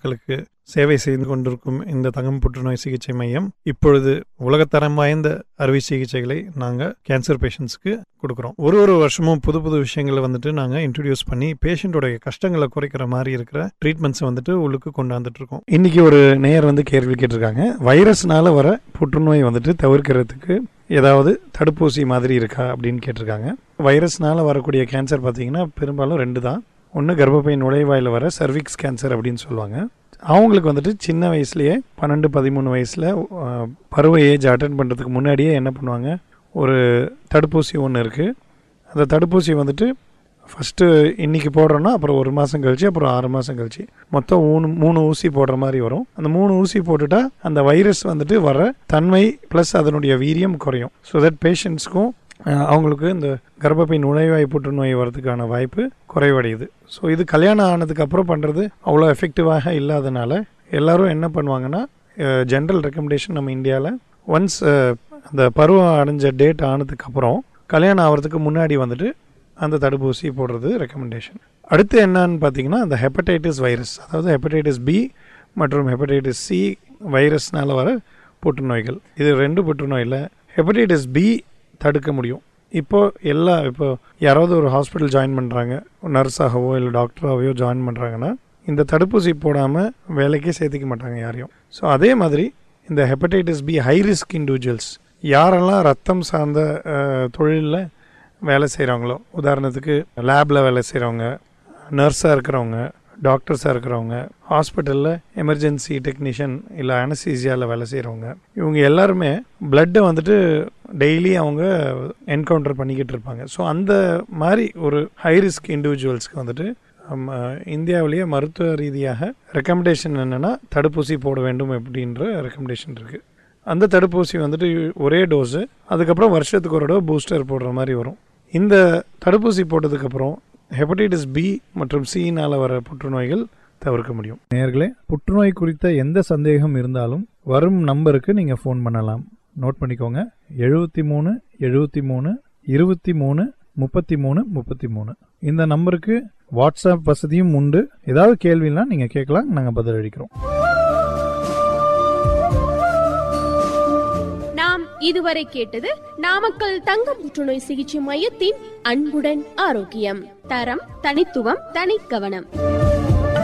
மக்களுக்கு சேவை செய்து கொண்டிருக்கும் இந்த தங்கம் புற்றுநோய் சிகிச்சை மையம் இப்பொழுது உலகத்தரம் வாய்ந்த அறுவை சிகிச்சைகளை நாங்கள் கேன்சர் பேஷண்ட்ஸ்க்கு கொடுக்குறோம் ஒரு ஒரு வருஷமும் புது புது விஷயங்களை வந்துட்டு நாங்கள் இன்ட்ரடியூஸ் பண்ணி பேஷண்ட்டோடைய கஷ்டங்களை குறைக்கிற மாதிரி இருக்கிற ட்ரீட்மெண்ட்ஸை வந்துட்டு உள்ளுக்கு கொண்டாந்துட்டு இருக்கோம் இன்னைக்கு ஒரு நேயர் வந்து கேள்வி கேட்டிருக்காங்க வைரஸ்னால வர புற்றுநோய் வந்துட்டு தவிர்க்கிறதுக்கு ஏதாவது தடுப்பூசி மாதிரி இருக்கா அப்படின்னு கேட்டிருக்காங்க வைரஸ்னால வரக்கூடிய கேன்சர் பார்த்தீங்கன்னா பெரும்பாலும் ரெண்டு தான் ஒன்று கர்ப்பப்பை நுழைவாயில் வர சர்விக்ஸ் கேன்சர் அப்படின்னு சொல்லுவாங்க அவங்களுக்கு வந்துட்டு சின்ன வயசுலேயே பன்னெண்டு பதிமூணு வயசில் பருவ ஏஜ் அட்டன் பண்ணுறதுக்கு முன்னாடியே என்ன பண்ணுவாங்க ஒரு தடுப்பூசி ஒன்று இருக்குது அந்த தடுப்பூசி வந்துட்டு ஃபஸ்ட்டு இன்றைக்கி போடுறோன்னா அப்புறம் ஒரு மாதம் கழிச்சு அப்புறம் ஆறு மாதம் கழிச்சு மொத்தம் மூணு மூணு ஊசி போடுற மாதிரி வரும் அந்த மூணு ஊசி போட்டுட்டா அந்த வைரஸ் வந்துட்டு வர தன்மை ப்ளஸ் அதனுடைய வீரியம் குறையும் ஸோ தட் பேஷண்ட்ஸ்க்கும் அவங்களுக்கு இந்த கர்ப்பப்பை நுழைவாய் புற்றுநோய் வரதுக்கான வாய்ப்பு குறைவடையுது ஸோ இது கல்யாணம் ஆனதுக்கு அப்புறம் பண்ணுறது அவ்வளோ எஃபெக்டிவாக இல்லாதனால எல்லாரும் என்ன பண்ணுவாங்கன்னா ஜென்ரல் ரெக்கமெண்டேஷன் நம்ம இந்தியாவில் ஒன்ஸ் அந்த பருவம் அடைஞ்ச டேட் ஆனதுக்கப்புறம் கல்யாணம் ஆகிறதுக்கு முன்னாடி வந்துட்டு அந்த தடுப்பூசி போடுறது ரெக்கமெண்டேஷன் அடுத்து என்னன்னு பார்த்தீங்கன்னா அந்த ஹெப்படைட்டிஸ் வைரஸ் அதாவது ஹெப்படைட்டிஸ் பி மற்றும் ஹெப்படைட்டிஸ் சி வைரஸ்னால வர புற்றுநோய்கள் இது ரெண்டு புற்றுநோயில் ஹெப்படைட்டிஸ் பி தடுக்க முடியும் இப்போ எல்லா இப்போ யாராவது ஒரு ஹாஸ்பிட்டல் ஜாயின் பண்ணுறாங்க நர்ஸாகவோ இல்லை டாக்டராகவோ ஜாயின் பண்ணுறாங்கன்னா இந்த தடுப்பூசி போடாமல் வேலைக்கே சேர்த்திக்க மாட்டாங்க யாரையும் ஸோ அதே மாதிரி இந்த hepatitis B high risk individuals யாரெல்லாம் ரத்தம் சார்ந்த தொழிலில் வேலை செய்கிறவங்களோ உதாரணத்துக்கு லேபில் வேலை செய்கிறவங்க நர்ஸாக இருக்கிறவங்க டாக்டர்ஸாக இருக்கிறவங்க ஹாஸ்பிட்டலில் எமர்ஜென்சி டெக்னீஷியன் இல்லை அனசீசியாவில் வேலை செய்கிறவங்க இவங்க எல்லாருமே பிளட்டை வந்துட்டு டெய்லி அவங்க என்கவுண்டர் பண்ணிக்கிட்டு இருப்பாங்க ஸோ அந்த மாதிரி ஒரு ஹை ரிஸ்க் இண்டிவிஜுவல்ஸ்க்கு வந்துட்டு இந்தியாவிலேயே மருத்துவ ரீதியாக ரெக்கமெண்டேஷன் என்னென்னா தடுப்பூசி போட வேண்டும் அப்படின்ற ரெக்கமெண்டேஷன் இருக்குது அந்த தடுப்பூசி வந்துட்டு ஒரே டோஸு அதுக்கப்புறம் வருஷத்துக்கு ஒரு டோஸ் பூஸ்டர் போடுற மாதிரி வரும் இந்த தடுப்பூசி போட்டதுக்கப்புறம் ஹெப்படைட்டிஸ் பி மற்றும் சியினால் வர புற்றுநோய்கள் தவிர்க்க முடியும் நேர்களே புற்றுநோய் குறித்த எந்த சந்தேகம் இருந்தாலும் வரும் நம்பருக்கு நீங்கள் ஃபோன் பண்ணலாம் நோட் பண்ணிக்கோங்க எழுபத்தி மூணு எழுபத்தி மூணு இருபத்தி மூணு முப்பத்தி மூணு முப்பத்தி மூணு இந்த நம்பருக்கு வாட்ஸ்அப் வசதியும் உண்டு ஏதாவது கேள்வினா நீங்கள் கேட்கலாம் நாங்கள் பதிலளிக்கிறோம் நாம் இதுவரை கேட்டது நாமக்கல் தங்க புற்றுநோய் சிகிச்சை மையத்தின் அன்புடன் ஆரோக்கியம் தரம் தனித்துவம் தனிக்கவனம்